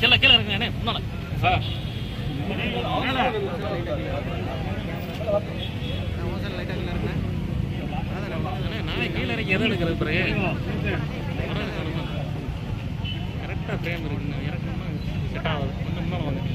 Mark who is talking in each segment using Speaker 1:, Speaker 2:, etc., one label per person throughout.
Speaker 1: கீழே கீழே இருக்குங்க முன்னால நானே கீழே இறக்கி எதை எடுக்கிறது பிறகு கரெக்டாக ஃப்ரேம் இருக்குங்க இறக்கணும்னா செட் ஆகுது கொஞ்சம் முன்னால் வந்துட்டீங்க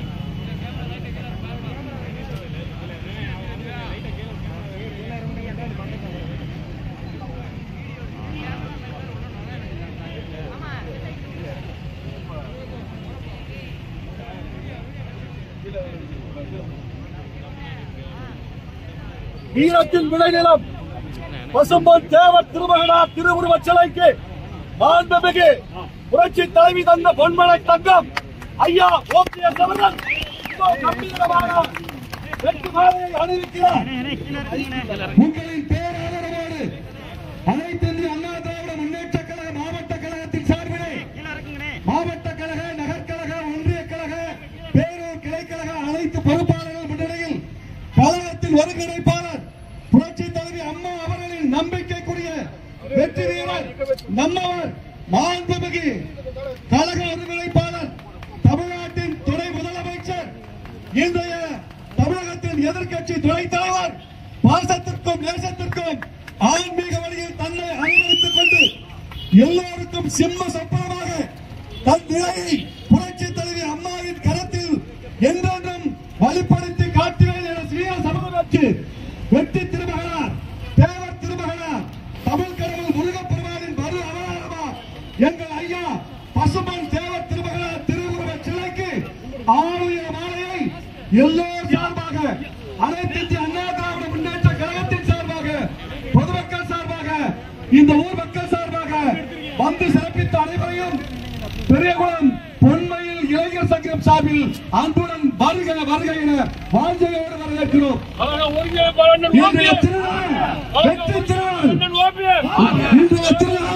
Speaker 2: வீரத்தின் விளைநிலம் பசும்பொன் தேவர் திருமகனார் திருவுருவச் சிலைக்கு மாண்புமிகு புரட்சி தலைவி தந்த பொன்மலை தங்கம் ஐயா ஓபிஎஸ் அவர்கள் இதோ கம்பீரமான வெற்றி மாலையை அணிவிக்கிறார்
Speaker 3: உங்களின் பேராதரவோடு அனைத்து இந்திய அண்ணா திராவிட முன்னேற்ற கழக மாவட்ட கழகத்தின் சார்பிலே மாவட்ட கழக நகர்கழக ஒன்றிய கழக பேரூர் கிளைக்கழக அனைத்து பொறுப்பாளர்கள் முன்னிலையில் கழகத்தின் ஒருங்கிணைப்பாளர் புரட்சி தலைவி அம்மா அவர்களின் நம்பிக்கைக்குரிய வெற்றி வீரர் நம்மவர் மாண்புமிகு கழக ஒருங்கிணைப்பாளர் தமிழ்நாட்டின் துணை முதலமைச்சர் இன்றைய தமிழகத்தின் எதிர்க்கட்சி துணைத் தலைவர் பாசத்திற்கும் நேசத்திற்கும் ஆன்மீக வழியில் தன்னை அனுமதித்துக் கொண்டு எல்லோருக்கும் சிம்ம சொப்பனமாக தன் நிலையை புரட்சி தலைவி அம்மாவின் கரத்தில் என்றென்றும் வழிப்படுத்தி காட்டுவேன் என ஸ்ரீயா சமூகமாச்சு வெற்றி திருமகனார் தேவர் திருமகனார் தமிழ் கடவுள் முருகப்பெருமானின் மறு அவதாரமா எங்கள் ஐயா பசுமன் தேவர் திருமகனார் திருவுருவ சிலைக்கு ஆலய மாலையை எல்லோர் சார்பாக அனைத்து இந்திய அண்ணா திராவிட முன்னேற்ற கழகத்தின் சார்பாக பொதுமக்கள் சார்பாக இந்த ஊர் மக்கள் சார்பாக வந்து சிறப்பித்த அனைவரையும் பெரியகுளம் பொன்மையில் இளைஞர் சங்கம் சார்பில் அன்புடன் வருக வருக என வாழ்க்கையோடு வரவேற்கிறோம் இன்றைய திருநாள் வெற்றி திருநாள் இன்றைய திருநாள்